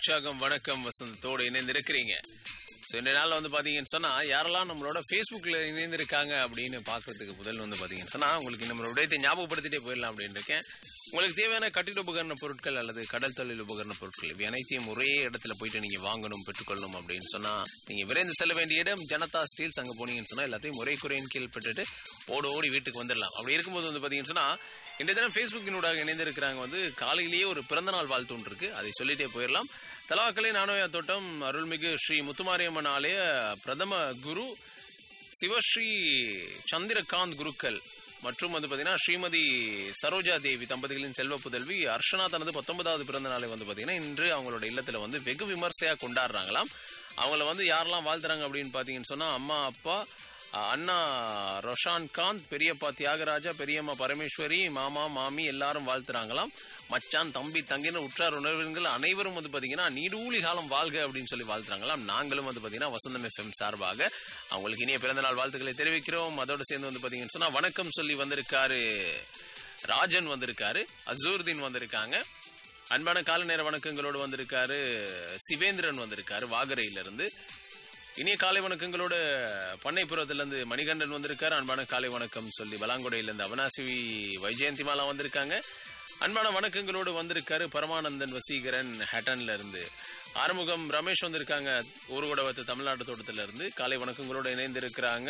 உற்சாகம் வணக்கம் வசந்தத்தோடு இணைந்திருக்கிறீங்க ஸோ இந்த நாளில் வந்து பார்த்தீங்கன்னு சொன்னால் யாரெல்லாம் நம்மளோட ஃபேஸ்புக்கில் இணைந்திருக்காங்க அப்படின்னு பார்க்கறதுக்கு முதல் வந்து பார்த்தீங்கன்னு சொன்னால் உங்களுக்கு நம்மளோட விடயத்தை ஞாபகப்படுத்திட்டே போயிடலாம் அப்படின்னு இருக்கேன் உங்களுக்கு தேவையான கட்டிட உபகரண பொருட்கள் அல்லது கடல் தொழில் உபகரண பொருட்கள் இவை அனைத்தையும் ஒரே இடத்துல போயிட்டு நீங்கள் வாங்கணும் பெற்றுக்கொள்ளணும் அப்படின்னு சொன்னால் நீங்கள் விரைந்து செல்ல வேண்டிய இடம் ஜனதா ஸ்டீல்ஸ் அங்கே போனீங்கன்னு சொன்னால் எல்லாத்தையும் ஒரே குறையின் கீழ் பெற்றுட்டு ஓட ஓடி வீட்டுக்கு வந்துடலாம் அப்படி இருக்கும்போது வந்து பார்த்தீங்கன்னு சொன்னால் இன்றைய தினம் ஃபேஸ்புக்கினூடாக இணைந்திருக்கிறாங்க வந்து காலையிலேயே ஒரு பிறந்தநாள் வாழ்த்து ஒன்று இருக்கு அதை சொல்லிட்டே போயிடலாம் தலாக்கலை நானோயா தோட்டம் அருள்மிகு ஸ்ரீ முத்துமாரியம்மன் ஆலய பிரதம குரு சிவஸ்ரீ சந்திரகாந்த் குருக்கள் மற்றும் வந்து பார்த்தீங்கன்னா ஸ்ரீமதி சரோஜா தேவி தம்பதிகளின் செல்வ புதல்வி அர்ஷனா தனது பத்தொன்பதாவது பிறந்த நாளை வந்து பார்த்தீங்கன்னா இன்று அவங்களோட இல்லத்தில் வந்து வெகு விமர்சையாக கொண்டாடுறாங்களாம் அவங்கள வந்து யாரெல்லாம் வாழ்த்துறாங்க அப்படின்னு பார்த்தீங்கன்னு சொன்னால் அம்மா அப்பா அஹ், அண்ணா ரொஷான் காந்த் பெரியப்பா தியாகராஜா பெரியம்மா பரமேஸ்வரி மாமா மாமி எல்லாரும் வாழ்த்துறாங்களாம் மச்சான் தம்பி தங்கின உற்றார் உணர்வுகள் அனைவரும் வந்து பார்த்தீங்கன்னா நீடூழி காலம் வாழ்க அப்படின்னு சொல்லி வாழ்த்துறாங்களாம் நாங்களும் வந்து பார்த்தீங்கன்னா வசந்தம் எஃப்எம் சார்பாக அவங்களுக்கு இனிய பிறந்தநாள் வாழ்த்துக்களை தெரிவிக்கிறோம் அதோடு சேர்ந்து வந்து பார்த்தீங்கன்னு சொன்னால் வணக்கம் சொல்லி வந்திருக்காரு ராஜன் வந்திருக்காரு அசூர்தீன் வந்திருக்காங்க அன்பான கால நேர வணக்கங்களோடு வந்திருக்காரு சிவேந்திரன் வந்திருக்காரு வாகரையிலிருந்து இனிய காலை வணக்கங்களோட பண்ணைப்புறத்துலேருந்து மணிகண்டன் வந்திருக்காரு அன்பான காலை வணக்கம் சொல்லி பலாங்குடையிலேருந்து அவனாசி வைஜெயந்திமாலா வந்திருக்காங்க அன்பான வணக்கங்களோடு வந்திருக்காரு பரமானந்தன் வசீகரன் ஹேட்டன்ல இருந்து ஆறுமுகம் ரமேஷ் வந்திருக்காங்க ஊர்கோடவத்து தமிழ்நாட்டு தோட்டத்துல இருந்து காலை வணக்கங்களோடு இணைந்திருக்கிறாங்க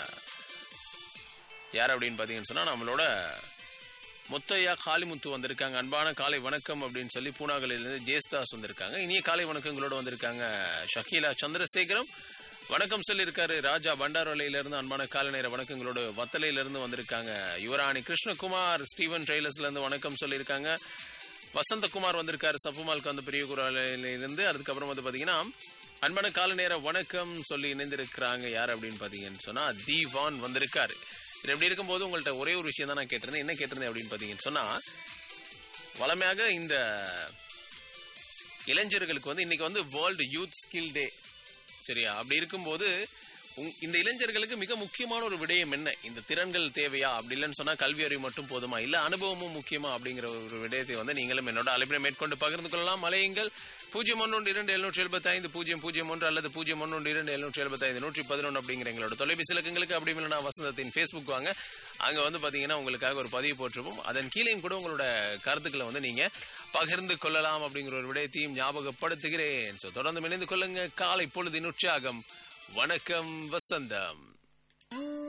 யார் அப்படின்னு பார்த்தீங்கன்னு சொன்னால் நம்மளோட முத்தையா காளிமுத்து வந்திருக்காங்க அன்பான காலை வணக்கம் அப்படின்னு சொல்லி பூனாகலிலிருந்து ஜேஸ்தாஸ் வந்திருக்காங்க இனிய காலை வணக்கங்களோட வந்திருக்காங்க ஷக்கீலா சந்திரசேகரம் வணக்கம் சொல்லியிருக்காரு ராஜா பண்டாரவலையிலிருந்து அன்பான காலை நேர வணக்கங்களோட வத்தலையிலிருந்து வந்திருக்காங்க யுவராணி கிருஷ்ணகுமார் ஸ்டீவன் ட்ரெய்லர்ஸ்லேருந்து வணக்கம் சொல்லியிருக்காங்க வசந்தகுமார் வந்திருக்காரு சப்புமால் கந்த பெரிய குரலிலிருந்து அதுக்கப்புறம் வந்து பார்த்தீங்கன்னா அன்பான கால நேர வணக்கம் சொல்லி இணைந்திருக்கிறாங்க யார் அப்படின்னு பார்த்தீங்கன்னு சொன்னால் தீவான் வந்திருக்காரு இது எப்படி இருக்கும்போது உங்கள்கிட்ட ஒரே ஒரு விஷயம் தான் நான் கேட்டிருந்தேன் என்ன கேட்டிருந்தேன் அப்படின்னு பார்த்தீங்கன்னு சொன்னால் வளமையாக இந்த இளைஞர்களுக்கு வந்து இன்னைக்கு வந்து வேர்ல்டு யூத் ஸ்கில் டே சரியா அப்படி இருக்கும்போது உங்- இந்த இளைஞர்களுக்கு மிக முக்கியமான ஒரு விடயம் என்ன இந்த திறன்கள் தேவையா அப்படி இல்லைன்னு சொன்னா கல்வி அறிவு மட்டும் போதுமா இல்ல அனுபவமும் முக்கியமா அப்படிங்கிற ஒரு விடயத்தை வந்து நீங்களும் என்னோட அழைப்பினை மேற்கொண்டு பகிர்ந்து கொள்ளலாம் அலையுங்கள் பூஜ்ஜியம் ஒன்று இரண்டு எழுநூற்றி எழுபத்தி ஐந்து பூஜ்ஜியம் பூஜ்ஜியம் ஒன்று அல்லது பூஜ்ஜியம் ஒன்று இரண்டு எழுநூற்றி எழுபத்தி ஐந்து நூற்றி பதினொன்று அப்படிங்கிற எங்களோட தொலைபேசி இலக்கங்களுக்கு அப்படி இல்லைனா வசந்தத்தின் ஃபேஸ்புக் வாங்க அங்க வந்து பாத்தீங்கன்னா உங்களுக்காக ஒரு பதிவு போட்டிருப்போம் அதன் கீழேயும் கூட உங்களோட கருத்துக்களை வந்து நீங்க பகிர்ந்து கொள்ளலாம் அப்படிங்கிற ஒரு விடயத்தையும் ஞாபகப்படுத்துகிறேன் ஸோ தொடர்ந்து இணைந்து கொள்ளுங்க காலை பொழுதின் உற்சாகம் வணக்கம் வசந்தம்